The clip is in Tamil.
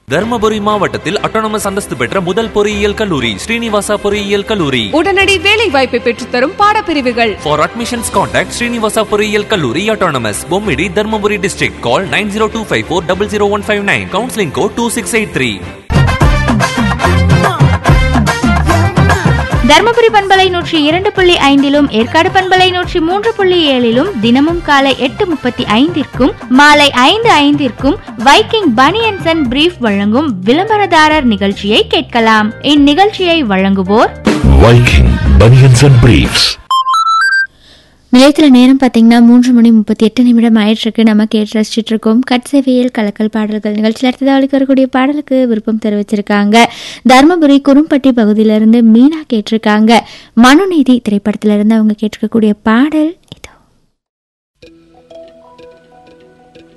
தர்மபுரி மாவட்டத்தில் அட்டானமஸ் அந்தஸ்து பெற்ற முதல் பொறியியல் கல்லூரி ஸ்ரீனிவாசா பொறியியல் கல்லூரி உடனடி வேலை வாய்ப்பை பெற்றுத்தரும் பாடப்பிரிவுகள் For admissions, contact Srinivasa பொறியியல் கல்லூரி autonomous Bommidi Dharmapuri district. Call 9025400159. Counseling code 2683. Dharmapuri பண்பலை நூற்றி இரண்டு புள்ளி ஐந்திலும் ஏற்காடு பண்பலை நூற்றி மூன்று புள்ளி ஏழிலும் தினமும் காலை எட்டு முப்பத்தி ஐந்திற்கும் மாலை ஐந்து ஐந்திற்கும் வைக்கிங் பனியன்சன் அண்ட் பிரீஃப் வழங்கும் விளம்பரதாரர் நிகழ்ச்சியை கேட்கலாம் இந்நிகழ்ச்சியை வழங்குவோர் Viking Bunions and Briefs. நிலையத்தில் நேரம் பார்த்தீங்கன்னா மூன்று மணி முப்பத்தி எட்டு நிமிடம் ஆயிட்டிருக்கு நம்ம கேட்டு ரசிச்சுட்டு இருக்கோம் கட்சேவியல் கலக்கல் பாடல்கள் நிகழ்ச்சியில் அடுத்ததாக வரக்கூடிய பாடலுக்கு விருப்பம் தெரிவிச்சிருக்காங்க தருமபுரி குறும்பட்டி பகுதியிலிருந்து மீனா கேட்டிருக்காங்க மனுநீதி திரைப்படத்திலிருந்து அவங்க கேட்டிருக்கக்கூடிய பாடல்